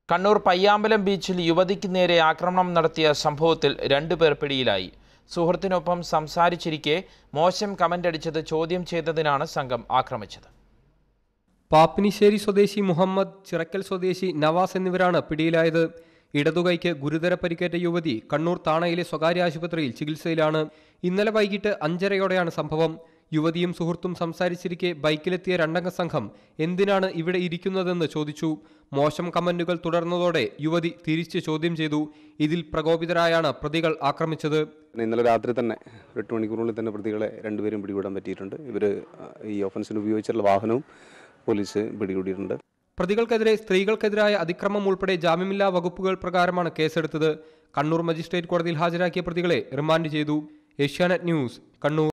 കണ്ണൂർ പയ്യാമ്പലം ബീച്ചിൽ യുവതിക്ക് നേരെ ആക്രമണം നടത്തിയ സംഭവത്തിൽ രണ്ടുപേർ പിടിയിലായി സുഹൃത്തിനൊപ്പം സംസാരിച്ചിരിക്കെ മോശം കമന്റ് അടിച്ചത് ചോദ്യം ചെയ്തതിനാണ് സംഘം ആക്രമിച്ചത് പാപ്പിനിശ്ശേരി സ്വദേശി മുഹമ്മദ് ചിറക്കൽ സ്വദേശി നവാസ് എന്നിവരാണ് പിടിയിലായത് ഇടതുകൈക്ക് ഗുരുതര പരിക്കേറ്റ യുവതി കണ്ണൂർ താണയിലെ സ്വകാര്യ ആശുപത്രിയിൽ ചികിത്സയിലാണ് ഇന്നലെ വൈകിട്ട് അഞ്ചരയോടെയാണ് സംഭവം യുവതിയും സുഹൃത്തും സംസാരിച്ചിരിക്കെ ബൈക്കിലെത്തിയ രണ്ടംഗ സംഘം എന്തിനാണ് ഇവിടെ ഇരിക്കുന്നതെന്ന് ചോദിച്ചു മോശം കമന്റുകൾ തുടർന്നതോടെ യുവതി തിരിച്ച് ചോദ്യം ചെയ്തു ഇതിൽ പ്രകോപിതരായാണ് പ്രതികൾ ആക്രമിച്ചത് ഇന്നലെ രാത്രി തന്നെ ഒരു എട്ട് മണിക്കൂറിനുള്ളിൽ തന്നെ പ്രതികളെ രണ്ടുപേരും പിടികൂടാൻ പറ്റിയിട്ടുണ്ട് ഇവർ ഈ ഓഫൻസിന് ഉപയോഗിച്ചിട്ടുള്ള വാഹനവും പോലീസ് പിടികൂടിയിട്ടുണ്ട് പ്രതികൾക്കെതിരെ സ്ത്രീകൾക്കെതിരായ അതിക്രമം ഉൾപ്പെടെ ജാമ്യമില്ലാ വകുപ്പുകൾ പ്രകാരമാണ് കേസെടുത്തത് കണ്ണൂർ മജിസ്ട്രേറ്റ് കോടതിയിൽ ഹാജരാക്കിയ പ്രതികളെ റിമാൻഡ് ചെയ്തു ഏഷ്യാനെറ്റ് ന്യൂസ് കണ്ണൂർ